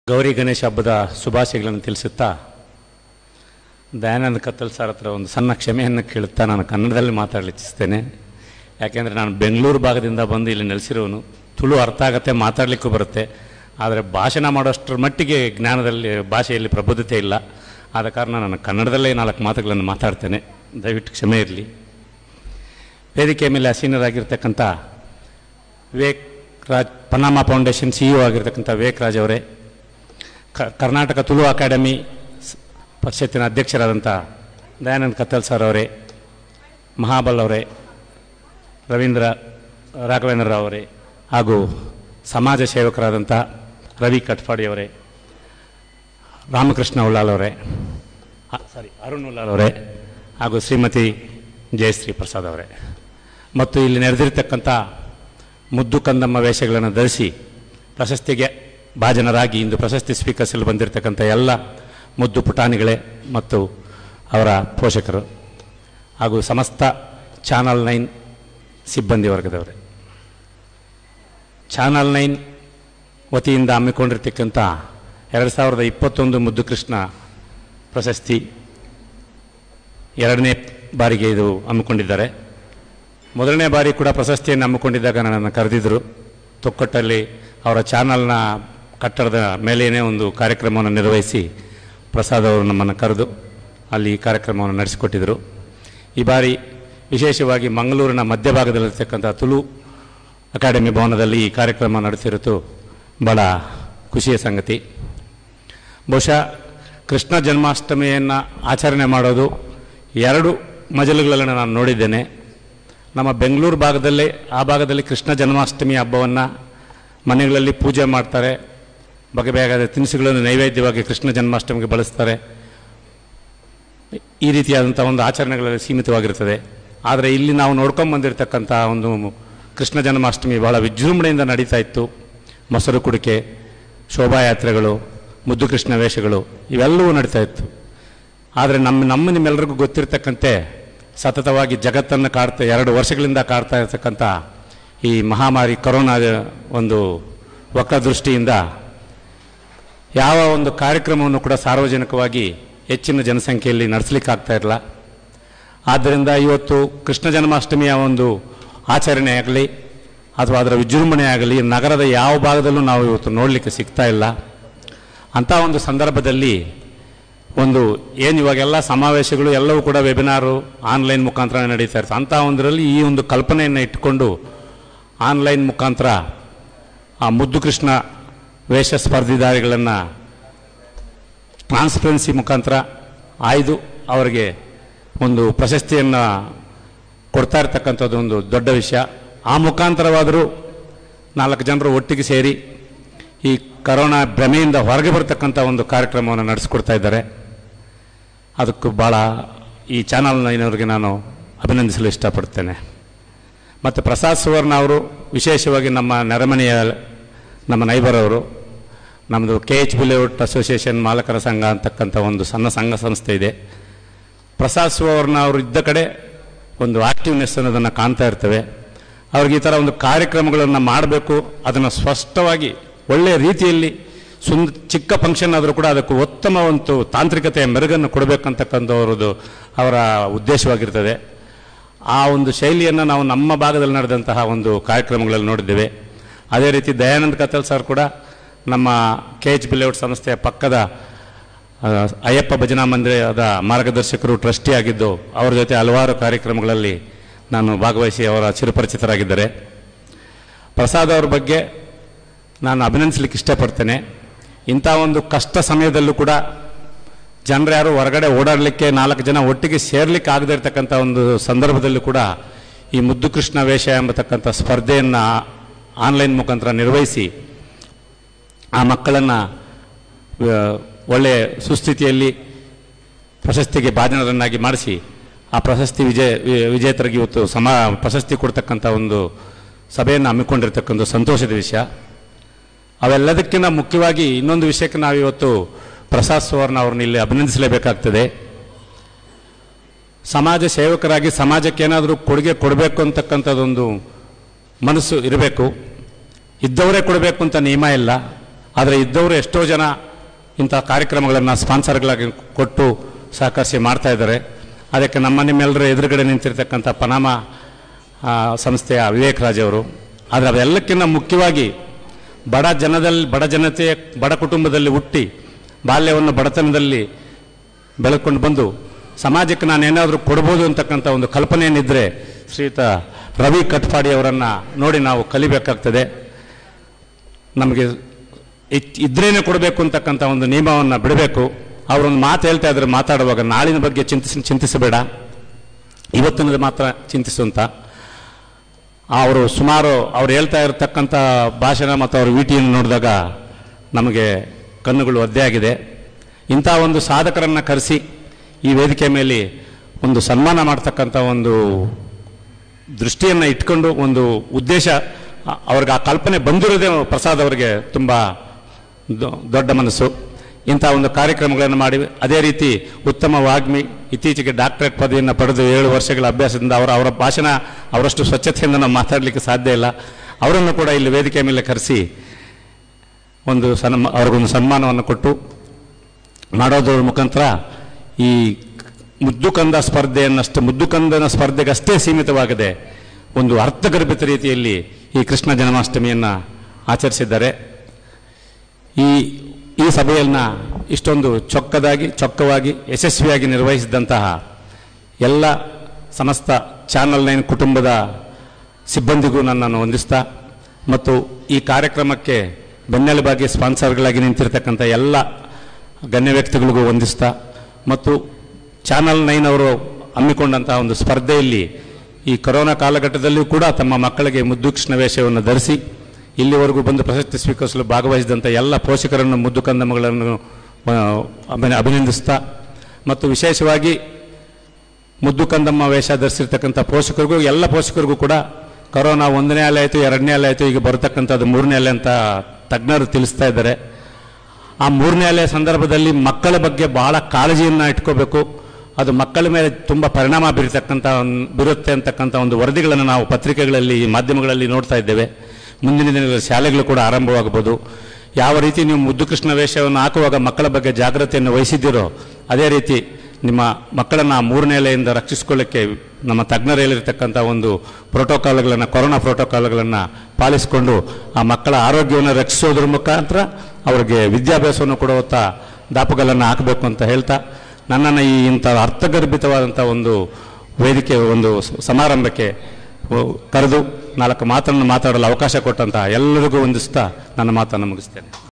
ಗೌರಿ ಗಣೇಶ ಹಬ್ಬದ ಶುಭಾಶಯಗಳನ್ನು ತಿಳಿಸುತ್ತಾ ದಯಾನಂದ ಕತ್ತಲ್ ಸರ್ ಹತ್ರ ಒಂದು ಸಣ್ಣ ಕ್ಷಮೆಯನ್ನು ಕೇಳುತ್ತಾ ನಾನು ಕನ್ನಡದಲ್ಲಿ ಮಾತಾಡಲಿಚ್ಛಿಸ್ತೇನೆ ಯಾಕೆಂದರೆ ನಾನು ಬೆಂಗಳೂರು ಭಾಗದಿಂದ ಬಂದು ಇಲ್ಲಿ ನೆಲೆಸಿರೋನು ತುಳು ಅರ್ಥ ಆಗತ್ತೆ ಮಾತಾಡಲಿಕ್ಕೂ ಬರುತ್ತೆ ಆದರೆ ಭಾಷಣ ಮಾಡೋಷ್ಟರ ಮಟ್ಟಿಗೆ ಜ್ಞಾನದಲ್ಲಿ ಭಾಷೆಯಲ್ಲಿ ಪ್ರಬುದ್ಧತೆ ಇಲ್ಲ ಆದ ಕಾರಣ ನಾನು ಕನ್ನಡದಲ್ಲೇ ನಾಲ್ಕು ಮಾತುಗಳನ್ನು ಮಾತಾಡ್ತೇನೆ ದಯವಿಟ್ಟು ಕ್ಷಮೆ ಇರಲಿ ವೇದಿಕೆಯ ಮೇಲೆ ಅಸೀನರಾಗಿರ್ತಕ್ಕಂಥ Vivek Raj Panama foundation CEO ಆಗಿರ್ತಕ್ಕಂಥ ವಿವೇಕ್ ರಾಜ್ ಅವರೇ ಕ- ಕರ್ನಾಟಕ ತುಳು ಅಕಾಡೆಮಿ ಸ್- ಪರಿಷತ್ತಿನ ಅಧ್ಯಕ್ಷರಾದಂಥ ದಯಾನಂದ್ ಕತ್ತಲ್ ಸರ್ ಅವರೇ ಮಹಾಬಲ್ ಅವರೇ ರವೀಂದ್ರ ರಾಘವೇಂದ್ರ ರಾವ್ ಅವರೇ ಹಾಗೂ ಸಮಾಜ ಸೇವಕರಾದಂಥ ರವಿ ಕಟ್ಪಾಡಿ ಅವರೇ ರಾಮಕೃಷ್ಣ ಉಳ್ಳಾಲ್ ಅವರೇ ಸಾರಿ ಅರುಣ್ ಉಳ್ಳಾಲ್ ಅವರೇ ಹಾಗೂ ಶ್ರೀಮತಿ ಜಯಶ್ರೀ ಪ್ರಸಾದ್ ಅವರೇ ಮತ್ತು ಇಲ್ಲಿ ನೆರೆದಿರ್ತಕ್ಕಂಥ ಮುದ್ದು ಕಂದಮ್ಮ ವೇಷಗಳನ್ನು ಧರಿಸಿ ಪ್ರಶಸ್ತಿಗೆ ಭಾಜನರಾಗಿ ಇಂದು ಪ್ರಶಸ್ತಿ ಸ್ವೀಕರಿಸಲು ಬಂದಿರತಕ್ಕಂಥ ಎಲ್ಲ ಮುದ್ದು ಪುಟಾಣಿಗಳೇ ಮತ್ತು ಅವರ ಪೋಷಕರು ಹಾಗೂ ಸಮಸ್ತ ಚಾನಲ್ ನೈನ್ ಸಿಬ್ಬಂದಿ ವರ್ಗದವರೇ ಚಾನಲ್ ನೈನ್ ವತಿಯಿಂದ ಹಮ್ಮಿಕೊಂಡಿರ್ತಕ್ಕಂಥ ಎರಡು ಸಾವಿರದ ಇಪ್ಪತ್ತೊಂದು ಮುದ್ದು ಕೃಷ್ಣ ಪ್ರಶಸ್ತಿ ಎರಡನೇ ಬಾರಿಗೆ ಇದು ಹಮ್ಮಿಕೊಂಡಿದ್ದಾರೆ ಮೊದಲನೇ ಬಾರಿ ಕೂಡ ಪ್ರಶಸ್ತಿಯನ್ನು ಹಮ್ಮಿಕೊಂಡಿದ್ದಾಗ ನನ್ನನ್ನು ಕರೆದಿದ್ದರು ತೊಕ್ಕೊಟ್ಟಲ್ಲಿ ಅವರ ಚಾನಲ್ನ ಕಟ್ಟಡದ ಮೇಲೇನೇ ಒಂದು ಕಾರ್ಯಕ್ರಮವನ್ನು ನಿರ್ವಹಿಸಿ ಪ್ರಸಾದ್ ಅವರು ನಮ್ಮನ್ನು ಕರೆದು ಅಲ್ಲಿ ಈ ಕಾರ್ಯಕ್ರಮವನ್ನು ನಡೆಸಿಕೊಟ್ಟಿದ್ದರು ಈ ಬಾರಿ ವಿಶೇಷವಾಗಿ ಮಂಗಳೂರಿನ ಮಧ್ಯಭಾಗದಲ್ಲಿರ್ತಕ್ಕಂಥ ತುಳು ಅಕಾಡೆಮಿ ಭವನದಲ್ಲಿ ಈ ಕಾರ್ಯಕ್ರಮ ನಡೆಸಿರುವುದು ಭಾಳ ಖುಷಿಯ ಸಂಗತಿ ಬಹುಶಃ ಕೃಷ್ಣ ಜನ್ಮಾಷ್ಟಮಿಯನ್ನು ಆಚರಣೆ ಮಾಡೋದು ಎರಡು ಮಜಲುಗಳನ್ನು ನಾನು ನೋಡಿದ್ದೇನೆ ನಮ್ಮ ಬೆಂಗಳೂರು ಭಾಗದಲ್ಲೇ ಆ ಭಾಗದಲ್ಲಿ ಕೃಷ್ಣ ಜನ್ಮಾಷ್ಟಮಿ ಹಬ್ಬವನ್ನು ಮನೆಗಳಲ್ಲಿ ಪೂಜೆ ಮಾಡ್ತಾರೆ ಬಗೆ ಬಗೆಯಾದ ತಿನಿಸುಗಳನ್ನು ನೈವೇದ್ಯವಾಗಿ ಕೃಷ್ಣ ಜನ್ಮಾಷ್ಟಮಿಗೆ ಬಳಸ್ತಾರೆ ಈ ರೀತಿಯಾದಂಥ ಒಂದು ಆಚರಣೆಗಳಲ್ಲಿ ಸೀಮಿತವಾಗಿರ್ತದೆ ಆದರೆ ಇಲ್ಲಿ ನಾವು ನೋಡ್ಕೊಂಡು ಬಂದಿರತಕ್ಕಂಥ ಒಂದು ಕೃಷ್ಣ ಜನ್ಮಾಷ್ಟಮಿ ಬಹಳ ವಿಜೃಂಭಣೆಯಿಂದ ನಡೀತಾ ಇತ್ತು ಮೊಸರು ಕುಡಿಕೆ ಶೋಭಾಯಾತ್ರೆಗಳು ಮುದ್ದು ಕೃಷ್ಣ ವೇಷಗಳು ಇವೆಲ್ಲವೂ ನಡೀತಾ ಇತ್ತು ಆದರೆ ನಮ್ಮ ನಮ್ಮ ನಿಮ್ಮೆಲ್ಲರಿಗೂ ಗೊತ್ತಿರತಕ್ಕಂತೆ ಸತತವಾಗಿ ಜಗತ್ತನ್ನು ಕಾಡ್ತಾ ಎರಡು ವರ್ಷಗಳಿಂದ ಕಾಡ್ತಾ ಇರತಕ್ಕಂಥ ಈ ಮಹಾಮಾರಿ ಕೊರೋನಾ ಒಂದು ವಕ್ರದೃಷ್ಟಿಯಿಂದ ಯಾವ ಒಂದು ಕಾರ್ಯಕ್ರಮವನ್ನು ಕೂಡ ಸಾರ್ವಜನಿಕವಾಗಿ ಹೆಚ್ಚಿನ ಜನಸಂಖ್ಯೆಯಲ್ಲಿ ನಡೆಸಲಿಕ್ಕಾಗ್ತಾ ಇರಲ್ಲ ಆದ್ದರಿಂದ ಇವತ್ತು ಕೃಷ್ಣ ಜನ್ಮಾಷ್ಟಮಿಯ ಒಂದು ಆಚರಣೆ ಆಗಲಿ ಅಥವಾ ಅದರ ವಿಜೃಂಭಣೆ ಆಗಲಿ ನಗರದ ಯಾವ ಭಾಗದಲ್ಲೂ ನಾವು ಇವತ್ತು ನೋಡಲಿಕ್ಕೆ ಸಿಗ್ತಾ ಇಲ್ಲ ಅಂಥ ಒಂದು ಸಂದರ್ಭದಲ್ಲಿ ಒಂದು ಏನು ಇವಾಗೆಲ್ಲ ಸಮಾವೇಶಗಳು ಎಲ್ಲವೂ ಕೂಡ ವೆಬಿನಾರು ಆನ್ಲೈನ್ ಮುಖಾಂತರ ನಡೀತಾ ಇರ್ತದೆ ಅಂಥ ಒಂದರಲ್ಲಿ ಈ ಒಂದು ಕಲ್ಪನೆಯನ್ನು ಇಟ್ಟುಕೊಂಡು ಆನ್ಲೈನ್ ಮುಖಾಂತರ ಆ ಮುದ್ದು ಕೃಷ್ಣ ವೇಷ ಸ್ಪರ್ಧಿದಾರಿಗಳನ್ನು ಟ್ರಾನ್ಸ್ಪರೆನ್ಸಿ ಮುಖಾಂತರ ಆಯ್ದು ಅವರಿಗೆ ಒಂದು ಪ್ರಶಸ್ತಿಯನ್ನು ಕೊಡ್ತಾ ಇರ್ತಕ್ಕಂಥದ್ದು ಒಂದು ದೊಡ್ಡ ವಿಷಯ ಆ ಮುಖಾಂತರವಾದರೂ ನಾಲ್ಕು ಜನರು ಒಟ್ಟಿಗೆ ಸೇರಿ ಈ ಕರೋನಾ ಭ್ರಮೆಯಿಂದ ಹೊರಗೆ ಬರ್ತಕ್ಕಂಥ ಒಂದು ಕಾರ್ಯಕ್ರಮವನ್ನು ನಡೆಸ್ಕೊಡ್ತಾ ಇದ್ದಾರೆ ಅದಕ್ಕೂ ಭಾಳ ಈ ಚಾನಲ್ ನೈನವ್ರಿಗೆ ನಾನು ಅಭಿನಂದಿಸಲು ಇಷ್ಟಪಡ್ತೇನೆ ಮತ್ತು ಪ್ರಸಾದ್ ಸುವರ್ಣ ಅವರು ವಿಶೇಷವಾಗಿ ನಮ್ಮ ನೆರೆಮನೆಯ ನಮ್ಮ ನೈಬರ್ ಅವರು ನಮ್ಮದು ಕೆ ಎಚ್ ಬುಲೆವುಡ್ ಅಸೋಸಿಯೇಷನ್ ಮಾಲಕರ ಸಂಘ ಅಂತಕ್ಕಂಥ ಒಂದು ಸಣ್ಣ ಸಂಘ ಸಂಸ್ಥೆ ಇದೆ ಪ್ರಸಾದ್ ಸುವರ್ಣ ಅವರು ಇದ್ದ ಕಡೆ ಒಂದು ಆಕ್ಟಿವ್ನೆಸ್ ಅನ್ನೋದನ್ನು ಕಾಣ್ತಾ ಇರ್ತೇವೆ ಅವ್ರಿಗೆ ಈ ಥರ ಒಂದು ಕಾರ್ಯಕ್ರಮಗಳನ್ನು ಮಾಡಬೇಕು ಅದನ್ನು ಸ್ಪಷ್ಟವಾಗಿ ಒಳ್ಳೆಯ ರೀತಿಯಲ್ಲಿ ಸುಂದ ಚಿಕ್ಕ ಫಂಕ್ಷನ್ ಆದರೂ ಕೂಡ ಅದಕ್ಕೆ ಉತ್ತಮ ಒಂದು ತಾಂತ್ರಿಕತೆಯ ಮೆರುಗನ್ನು ಕೊಡಬೇಕಂತಕ್ಕಂಥವ್ರದ್ದು ಅವರ ಉದ್ದೇಶವಾಗಿರ್ತದೆ ಆ ಒಂದು ಶೈಲಿಯನ್ನು ನಾವು ನಮ್ಮ ಭಾಗದಲ್ಲಿ ನಡೆದಂತಹ ಒಂದು ಕಾರ್ಯಕ್ರಮಗಳಲ್ಲಿ ನೋಡಿದ್ದೇವೆ ಅದೇ ರೀತಿ ದಯಾನಂದ್ ಕತ್ತಲ್ ಸರ್ ಕೂಡ ನಮ್ಮ ಕೆ ಎಚ್ ಬಿಲೇಔಟ್ ಸಂಸ್ಥೆಯ ಪಕ್ಕದ ಆ, ಅಯ್ಯಪ್ಪ ಭಜನಾ ಮಂದಿರದ ಮಾರ್ಗದರ್ಶಕರು ಟ್ರಸ್ಟಿ ಆಗಿದ್ದು ಅವರ ಜೊತೆ ಹಲವಾರು ಕಾರ್ಯಕ್ರಮಗಳಲ್ಲಿ ನಾನು ಭಾಗವಹಿಸಿ ಅವರ ಚಿರಪರಿಚಿತರಾಗಿದ್ದಾರೆ ಪ್ರಸಾದ್ ಅವ್ರ ಬಗ್ಗೆ ನಾನು ಅಭಿನಂದಿಸಲಿಕ್ಕೆ ಇಷ್ಟಪಡ್ತೇನೆ ಇಂಥ ಒಂದು ಕಷ್ಟ ಸಮಯದಲ್ಲೂ ಕೂಡ ಜನರು ಯಾರು ಹೊರಗಡೆ ಓಡಾಡಲಿಕ್ಕೆ ನಾಲ್ಕು ಜನ ಒಟ್ಟಿಗೆ ಸೇರ್ಲಿಕ್ಕೆ ಆಗದೇ ಇರತಕ್ಕಂಥ ಒಂದು ಸಂದರ್ಭದಲ್ಲೂ ಕೂಡ ಈ ಮುದ್ದು ಕೃಷ್ಣ ವೇಷ ಎಂಬತಕ್ಕಂಥ ಸ್ಪರ್ಧೆಯನ್ನು ಆನ್ಲೈನ್ ಮುಖಾಂತರ ನಿರ್ವಹಿಸಿ ಆ ಮಕ್ಕಳನ್ನು ಒಳ್ಳೆಯ ಸುಸ್ಥಿತಿಯಲ್ಲಿ ಪ್ರಶಸ್ತಿಗೆ ಭಾಜನರನ್ನಾಗಿ ಮಾಡಿಸಿ ಆ ಪ್ರಶಸ್ತಿ ವಿಜಯ ವಿ- ವಿಜೇತರಿಗೆ ಇವತ್ತು ಸಮ ಪ್ರಶಸ್ತಿ ಕೊಡ್ತಕ್ಕಂಥ ಒಂದು ಸಭೆಯನ್ನು ಹಮ್ಮಿಕೊಂಡಿರ್ತಕ್ಕಂಥ ಸಂತೋಷದ ವಿಷಯ ಅವೆಲ್ಲದಕ್ಕಿಂತ ಮುಖ್ಯವಾಗಿ ಇನ್ನೊಂದು ವಿಷಯಕ್ಕೆ ನಾವು ಇವತ್ತು ಪ್ರಸಾದ್ ಸುವರ್ಣ ಅವ್ರನ್ನ ಇಲ್ಲಿ ಅಭಿನಂದಿಸಲೇಬೇಕಾಗ್ತದೆ ಸಮಾಜ ಸೇವಕರಾಗಿ ಸಮಾಜಕ್ಕೆ ಏನಾದರೂ ಕೊಡುಗೆ ಕೊಡಬೇಕು ಅಂತಕ್ಕಂಥದ್ದೊಂದು ಮನಸ್ಸು ಇರಬೇಕು ಇದ್ದವರೇ ಕೊಡಬೇಕು ಅಂತ ನಿಯಮ ಇಲ್ಲ ಆದರೆ ಇದ್ದವರು ಎಷ್ಟೋ ಜನ ಇಂಥ ಕಾರ್ಯಕ್ರಮಗಳನ್ನು ಸ್ಪಾನ್ಸರ್ಗಳಾಗಿ ಕೊಟ್ಟು ಸಹಕರಿಸಿ ಮಾಡ್ತಾ ಇದ್ದಾರೆ ಅದಕ್ಕೆ ನಮ್ಮ ನಿಮ್ಮೆಲ್ಲರ ಎದುರುಗಡೆ ನಿಂತಿರ್ತಕ್ಕಂಥ ಪನಾಮ ಆ, ಸಂಸ್ಥೆಯ ವಿವೇಕ್ ರಾಜ್ ಅವರು ಆದರೆ ಅದೆಲ್ಲಕ್ಕಿಂತ ಮುಖ್ಯವಾಗಿ ಬಡ ಜನದಲ್ಲಿ ಬಡ ಜನತೆಯ ಬಡ ಕುಟುಂಬದಲ್ಲಿ ಹುಟ್ಟಿ ಬಾಲ್ಯವನ್ನು ಬಡತನದಲ್ಲಿ ಬೆಳಕೊಂಡು ಬಂದು ಸಮಾಜಕ್ಕೆ ನಾನು ಏನಾದರೂ ಕೊಡ್ಬೋದು ಅಂತಕ್ಕಂಥ ಒಂದು ಕಲ್ಪನೆಯನ್ನಿದ್ದರೆ ಶ್ರೀಯುತ ರವಿ ಕಟ್ಪಾಡಿ ಅವರನ್ನು ನೋಡಿ ನಾವು ಕಲಿಬೇಕಾಗ್ತದೆ ನಮಗೆ ಇತ್- ಇದ್ರೇನೆ ಕೊಡಬೇಕು ಅಂತಕ್ಕಂಥ ಒಂದು ನಿಯಮವನ್ನು ಬಿಡಬೇಕು ಅವರೊಂದು ಮಾತು ಹೇಳ್ತಾ ಇದ್ದಾರೆ ಮಾತಾಡುವಾಗ ನಾಳಿನ ಬಗ್ಗೆ ಚಿಂತಿಸಿ ಚಿಂತಿಸಬೇಡ ಇವತ್ತಿನದು ಮಾತ್ರ ಚಿಂತಿಸು ಅಂತ ಅವರು ಸುಮಾರು ಅವ್ರು ಹೇಳ್ತಾ ಇರತಕ್ಕಂಥ ಭಾಷಣ ಮತ್ತು ಅವ್ರ ವಿಟಿಯನ್ನು ನೋಡಿದಾಗ ನಮಗೆ ಕಣ್ಣುಗಳು ಒದ್ದೆ ಆಗಿದೆ ಇಂಥ ಒಂದು ಸಾಧಕರನ್ನು ಕರೆಸಿ ಈ ವೇದಿಕೆ ಮೇಲೆ ಒಂದು ಸನ್ಮಾನ ಮಾಡ್ತಕ್ಕಂಥ ಒಂದು ದೃಷ್ಟಿಯನ್ನು ಇಟ್ಕೊಂಡು ಒಂದು ಉದ್ದೇಶ ಅ- ಅವ್ರಿಗೆ ಆ ಕಲ್ಪನೆ ಬಂದಿರೋದೇ ಪ್ರಸಾದ್ ಅವರಿಗೆ ತುಂಬ ದೊ- ದೊಡ್ಡ ಮನಸ್ಸು ಇಂಥ ಒಂದು ಕಾರ್ಯಕ್ರಮಗಳನ್ನು ಮಾಡಿ ಅದೇ ರೀತಿ ಉತ್ತಮ ವಾಗ್ಮಿ ಇತ್ತೀಚೆಗೆ ಡಾಕ್ಟರೇಟ್ ಪದವಿಯನ್ನು ಪಡೆದು ಏಳು ವರ್ಷಗಳ ಅಭ್ಯಾಸದಿಂದ ಅವರ ಅವರ ಭಾಷಣ ಅವರಷ್ಟು ಸ್ವಚ್ಛತೆಯಿಂದ ನಾವು ಮಾತಾಡಲಿಕ್ಕೆ ಸಾಧ್ಯ ಇಲ್ಲ ಅವರನ್ನು ಕೂಡ ಇಲ್ಲಿ ವೇದಿಕೆ ಮೇಲೆ ಕರೆಸಿ ಒಂದು ಸನ್ಮ ಅವ್ರಿಗೊಂದು ಸನ್ಮಾನವನ್ನು ಕೊಟ್ಟು ಮಾಡೋದ್ರ ಮುಖಾಂತರ ಈ ಮುದ್ದುಕಂದ ಸ್ಪರ್ಧೆಯನ್ನಷ್ಟು ಮುದ್ದುಕಂದನ ಸ್ಪರ್ಧೆಗಷ್ಟೇ ಸೀಮಿತವಾಗದೆ ಒಂದು ಅರ್ಥಗರ್ಭಿತ ರೀತಿಯಲ್ಲಿ ಈ ಕೃಷ್ಣ ಜನ್ಮಾಷ್ಟಮಿಯನ್ನು ಆಚರಿಸಿದ್ದಾರೆ ಈ ಈ ಸಭೆಯನ್ನು ಇಷ್ಟೊಂದು ಚೊಕ್ಕದಾಗಿ ಚೊಕ್ಕವಾಗಿ ಯಶಸ್ವಿಯಾಗಿ ನಿರ್ವಹಿಸಿದಂತಹ ಎಲ್ಲ ಸಮಸ್ತ ಚಾನಲ್ ನೈನ್ ಕುಟುಂಬದ ಸಿಬ್ಬಂದಿಗೂ ನನ್ನನ್ನು ವಂದಿಸ್ತಾ ಮತ್ತು ಈ ಕಾರ್ಯಕ್ರಮಕ್ಕೆ ಬೆನ್ನೆಲುಬಾಗಿ ಸ್ಪಾನ್ಸರ್ಗಳಾಗಿ ನಿಂತಿರ್ತಕ್ಕಂಥ ಎಲ್ಲ ಗಣ್ಯ ವ್ಯಕ್ತಿಗಳಿಗೂ ವಂದಿಸ್ತಾ ಮತ್ತು ಚಾನಲ್ ನೈನ್ ಅವರು ಹಮ್ಮಿಕೊಂಡಂತಹ ಒಂದು ಸ್ಪರ್ಧೆಯಲ್ಲಿ ಈ ಕೊರೋನಾ ಕಾಲಘಟ್ಟದಲ್ಲಿಯೂ ಕೂಡ ತಮ್ಮ ಮಕ್ಕಳಿಗೆ ಮುದ್ದು ಕೃಷ್ಣ ವೇಷವನ್ನು ಧರಿಸಿ ಇಲ್ಲಿವರೆಗೂ ಬಂದು ಪ್ರಶಸ್ತಿ ಸ್ವೀಕರಿಸಲು ಭಾಗವಹಿಸಿದಂಥ ಎಲ್ಲ ಪೋಷಕರನ್ನು ಮುದ್ದು ಕಂದಮ್ಮಗಳನ್ನು ಆ, ಅಭಿನ- ಅಭಿನಂದಿಸ್ತಾ ಮತ್ತು ವಿಶೇಷವಾಗಿ ಮುದ್ದು ಕಂದಮ್ಮ ವೇಷ ಧರಿಸಿರ್ತಕ್ಕಂಥ ಪೋಷಕರಿಗೂ ಎಲ್ಲ ಪೋಷಕರಿಗೂ ಕೂಡ ಕೊರೋನಾ ಒಂದನೇ ಅಲೆ ಆಯಿತು ಎರಡನೇ ಅಲೆ ಆಯಿತು ಈಗ ಬರತಕ್ಕಂಥದ್ದು ಮೂರನೇ ಅಲೆ ಅಂತ ತಜ್ಞರು ತಿಳಿಸ್ತಾ ಇದ್ದಾರೆ ಆ ಮೂರನೇ ಅಲೆ ಸಂದರ್ಭದಲ್ಲಿ ಮಕ್ಕಳ ಬಗ್ಗೆ ಬಹಳ ಕಾಳಜಿಯನ್ನು ಇಟ್ಕೋಬೇಕು ಅದು ಮಕ್ಕಳ ಮೇಲೆ ತುಂಬ ಪರಿಣಾಮ ಬೀರತಕ್ಕಂಥ ಒಂದು- ಬೀರುತ್ತೆ ಅಂತಕ್ಕಂಥ ಒಂದು ವರದಿಗಳನ್ನು ನಾವು ಪತ್ರಿಕೆಗಳಲ್ಲಿ ಮಾಧ್ಯಮಗಳಲ್ಲಿ ನೋಡ್ತಾ ಇದ್ದೇವೆ ಮುಂದಿನ ದಿನಗಳಲ್ಲಿ ಶಾಲೆಗಳು ಕೂಡ ಆರಂಭವಾಗಬಹುದು ಯಾವ ರೀತಿ ನೀವು ಮುದ್ದು ಕೃಷ್ಣ ವೇಷವನ್ನು ಹಾಕುವಾಗ ಮಕ್ಕಳ ಬಗ್ಗೆ ಜಾಗೃತಿಯನ್ನು ವಹಿಸಿದ್ದೀರೋ ಅದೇ ರೀತಿ ನಿಮ್ಮ ಮಕ್ಕಳನ್ನು ಆ ಮೂರನೇ ಎಲೆಯಿಂದ ರಕ್ಷಿಸಿಕೊಳ್ಳಕ್ಕೆ ನಮ್ಮ ತಜ್ಞರು ಹೇಳಿರ್ತಕ್ಕಂಥ ಒಂದು ಪ್ರೋಟೋಕಾಲ್ಗಳನ್ನು ಕೊರೋನಾ ಪ್ರೋಟೋಕಾಲ್ಗಳನ್ನು ಪಾಲಿಸಿಕೊಂಡು ಆ ಮಕ್ಕಳ ಆರೋಗ್ಯವನ್ನು ರಕ್ಷಿಸೋದ್ರ ಮುಖಾಂತರ ಅವರಿಗೆ ವಿದ್ಯಾಭ್ಯಾಸವನ್ನು ಕೊಡುವಂಥ ದಾಪುಗಳನ್ನು ಹಾಕಬೇಕು ಅಂತ ಹೇಳ್ತಾ ನನ್ನನ್ನು ಈ ಇಂಥ ಅರ್ಥಗರ್ಭಿತವಾದಂಥ ಒಂದು ವೇದಿಕೆ ಒಂದು ಸ- ಸಮಾರಂಭಕ್ಕೆ ಓ, ಕರೆದು ನಾಲ್ಕು ಮಾತನ್ನು ಮಾತಾಡಲು ಅವಕಾಶ ಕೊಟ್ಟಂತಹ ಎಲ್ಲರಿಗೂ ವಂದಿಸ್ತಾ ನನ್ನ ಮಾತನ್ನು ಮುಗಿಸ್ತೇನೆ